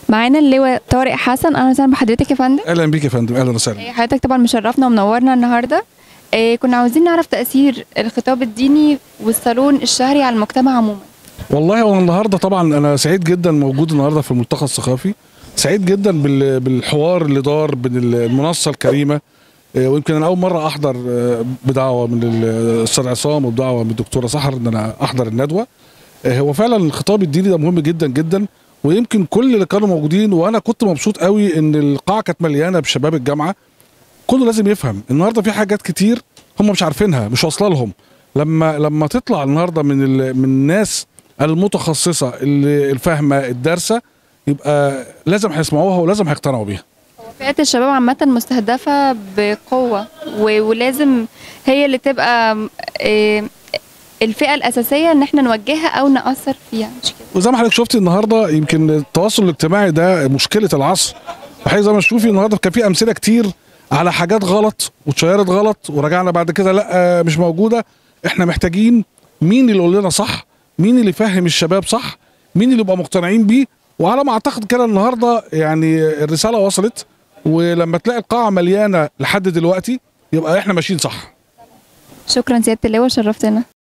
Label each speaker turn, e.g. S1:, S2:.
S1: معانا اللواء طارق حسن اهلا وسهلا بحضرتك يا فندم
S2: اهلا بيك يا فندم اهلا وسهلا
S1: إيه، حضرتك طبعا مشرفنا ومنورنا النهارده إيه، كنا عاوزين نعرف تاثير الخطاب الديني والصالون الشهري على المجتمع عموما
S2: والله هو النهارده طبعا انا سعيد جدا موجود النهارده في الملتقى الثقافي سعيد جدا بال- بالحوار اللي دار بين المنصه الكريمه آه، ويمكن انا اول مره احضر آه، بدعوه من الاستاذ عصام وبدعوه من الدكتوره سحر ان انا احضر الندوه آه، هو فعلا الخطاب الديني ده مهم جدا جدا ويمكن كل اللي كانوا موجودين وانا كنت مبسوط قوي ان القاعه كانت مليانه بشباب الجامعه كله لازم يفهم النهارده في حاجات كتير هم مش عارفينها مش واصله لهم لما لما تطلع النهارده من ال... من الناس المتخصصه اللي الفاهمه الدارسه يبقى لازم هيسمعوها ولازم هيقتنعوا بيها
S1: فئه الشباب عامه مستهدفه بقوه و- ولازم هي اللي تبقى إيه، الفئه الاساسيه ان احنا نوجهها او ناثر فيها مش كده
S2: وزي ما حضرتك شفتي النهارده يمكن التواصل الاجتماعي ده مشكله العصر وحقيقة زي ما تشوفي النهارده كان في امثله كتير على حاجات غلط واتشيرت غلط ورجعنا بعد كده لا مش موجوده احنا محتاجين مين اللي يقول لنا صح مين اللي يفهم الشباب صح مين اللي يبقى مقتنعين بيه وعلى ما اعتقد كده النهارده يعني الرساله وصلت ولما تلاقي القاعه مليانه لحد دلوقتي يبقى احنا ماشيين صح
S1: شكرا سياده اللواء شرفتنا